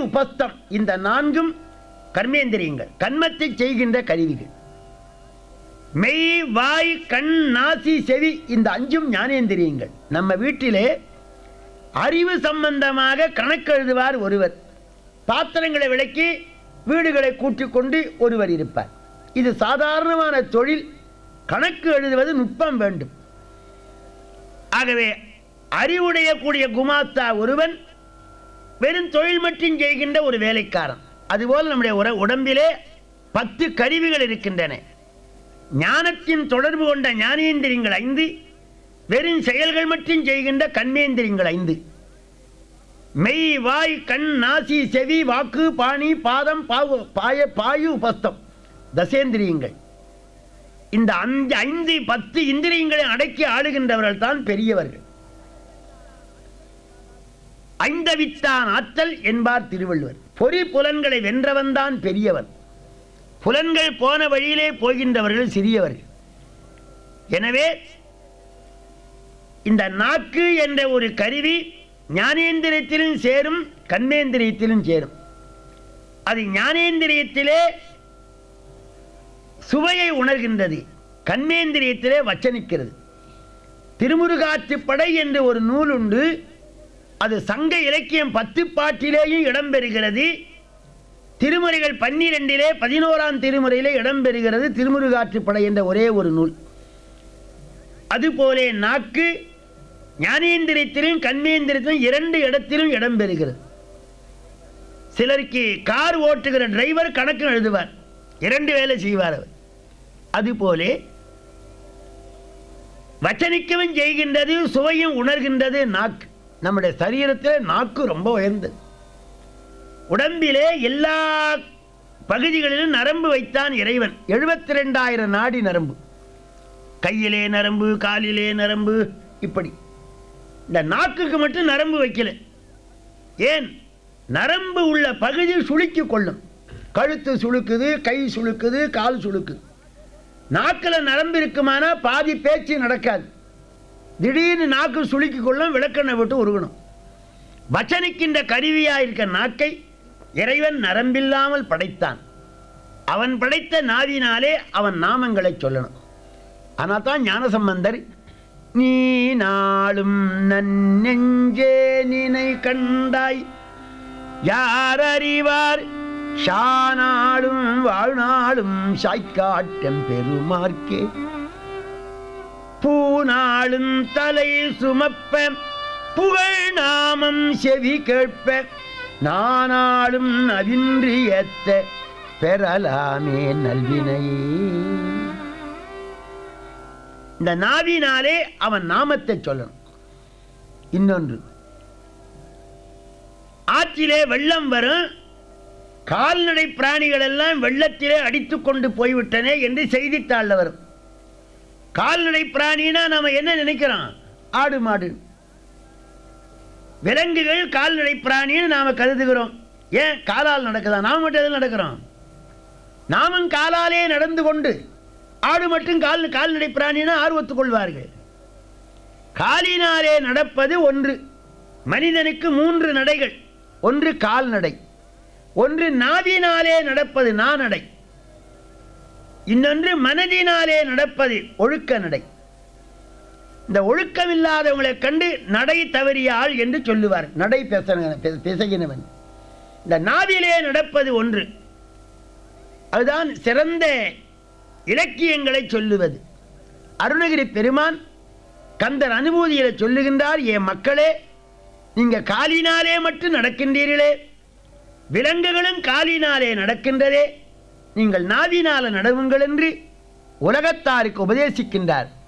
உபஸ்தம் இந்த நான்கும் கர்மேந்திரியங்கள் கண்மத்தை செய்கின்ற கருவிகள் மெய் வாய் கண் நாசி செவி இந்த அஞ்சும் ஞானேந்திரியங்கள் நம்ம வீட்டிலே அறிவு சம்பந்தமாக கணக்கு எழுதுவார் ஒருவர் பாத்திரங்களை விளக்கி வீடுகளை கூட்டிக் கொண்டு ஒருவர் இருப்பார் இது சாதாரணமான தொழில் கணக்கு எழுதுவது நுட்பம் வேண்டும் ஆகவே அறிவுடைய கூடிய குமாஸ்தா ஒருவன் வெறும் தொழில் மட்டும் செய்கின்ற ஒரு வேலைக்காரன் அதுபோல் நம்முடைய உட- உடம்பிலே பத்து கருவிகள் இருக்கின்றன ஞானத்தின் தொடர்பு கொண்ட ஞானேந்திரியங்கள் ஐந்து வெறும் செயல்கள் மட்டும் செய்கின்ற கண்மேந்திரியங்கள் ஐந்து மெய் வாய் கண் நாசி செவி வாக்கு பாணி பாதம் பாவு பாய பாயு உபஸ்தம் தசேந்திரியங்கள் இந்த அஞ்சு ஐந்து பத்து இந்திரியங்களை அடக்கி ஆளுகின்றவர்கள் தான் பெரியவர்கள் ஐந்தவித்தான் ஆற்றல் என்பார் திருவள்ளுவர் பொறி புலன்களை வென்றவன்தான் பெரியவன் புலன்கள் போன வழியிலே போகின்றவர்கள் சிறியவர்கள் எனவே இந்த நாக்கு என்ற ஒரு கருவி ஞானேந்திரியத்திலும் சேரும் கண்மேந்திரியத்திலும் சேரும் அது ஞானேந்திரியத்திலே சுவையை உணர்கின்றது கண்மேந்திரியத்திலே வச்சனிக்கிறது திருமுருகாற்றுப்படை என்று ஒரு நூல் உண்டு அது சங்க இலக்கியம் பத்து பாட்டிலேயும் இடம்பெறுகிறது திருமுறைகள் பன்னிரெண்டிலே பதினோராம் திருமுறையிலே இடம்பெறுகிறது திருமுருகாற்றுப்படை என்ற ஒரே ஒரு நூல் அதுபோலே நாக்கு ஞானேந்திரியத்திலும் கண்மேந்திரத்திலும் இரண்டு இடத்திலும் இடம்பெறுகிறது சிலருக்கு கார் ஓட்டுகிற டிரைவர் கணக்கு எழுதுவார் இரண்டு வேலை செய்வார் அவர் அதுபோலே வச்சனிக்கவும் செய்கின்றது சுவையும் உணர்கின்றது நாக்கு நம்முடைய சரீரத்தில் நாக்கு ரொம்ப உயர்ந்தது உடம்பிலே எல்லா பகுதிகளிலும் நரம்பு வைத்தான் இறைவன் எழுபத்தி ரெண்டாயிரம் நாடி நரம்பு கையிலே நரம்பு காலிலே நரம்பு இப்படி இந்த நாக்குக்கு மட்டும் நரம்பு வைக்கல ஏன் நரம்பு உள்ள பகுதி சுளுக்கிக் கொள்ளும் கழுத்து சுளுக்குது கை சுளுக்குது கால் சுளுக்குது நாக்கில் நரம்பு இருக்குமானா பாதி பேச்சு நடக்காது திடீர்னு நாக்கு சுளுக்கிக் கொள்ளும் விளக்கெண்ணை விட்டு உருகணும் வச்சனிக்கின்ற கருவியாக இருக்க நாக்கை இறைவன் நரம்பில்லாமல் படைத்தான் அவன் படைத்த நாவினாலே அவன் நாமங்களை சொல்லணும் ஆனால் தான் ஞானசம்பந்தர் நீ நாளும் நன்னெஞ்சே நினை கண்டாய் யார் அறிவார் ஷானாளும் வாழ்நாளும் சாய்க்காட்டம் பெருமார்க்கே பூநாளும் தலை சுமப்ப புகழ் நாமம் செவி கேட்ப நானாளும் நவின்றியத்த பெறலாமே நல்வினையே இந்த நாவினாலே அவன் நாமத்தை சொல்லணும் இன்னொன்று ஆற்றிலே வெள்ளம் வரும் கால்நடை பிராணிகள் எல்லாம் வெள்ளத்திலே அடித்துக் கொண்டு போய்விட்டனே என்று செய்தித்தாளில் வரும் கால்நடை பிராணினா நாம என்ன நினைக்கிறோம் ஆடு மாடு விலங்குகள் கால்நடை பிராணின்னு நாம கருதுகிறோம் ஏன் காலால் நடக்குதா நாம மட்டும் எதில் நடக்கிறோம் நாமும் காலாலே நடந்து கொண்டு ஆடு மட்டும் கால் கால்நடை பிராணினா ஆர்வத்துக் கொள்வார்கள் காலினாலே நடப்பது ஒன்று மனிதனுக்கு மூன்று நடைகள் ஒன்று கால்நடை ஒன்று நாவினாலே நடப்பது நாநடை இன்னொன்று மனதினாலே நடப்பது ஒழுக்க நடை இந்த ஒழுக்கமில்லாதவங்களை கண்டு நடை தவறிய ஆள் என்று சொல்லுவார் நடை பேச பேசுகிறவன் இந்த நாவிலே நடப்பது ஒன்று அதுதான் சிறந்த இலக்கியங்களை சொல்லுவது அருணகிரி பெருமான் கந்தர் அனுபூதியில சொல்லுகின்றார் என் மக்களே நீங்க காலினாலே மட்டும் நடக்கின்றீர்களே விலங்குகளும் காலினாலே நடக்கின்றதே நீங்கள் நாவினால நடவுங்கள் என்று உலகத்தாருக்கு உபதேசிக்கின்றார்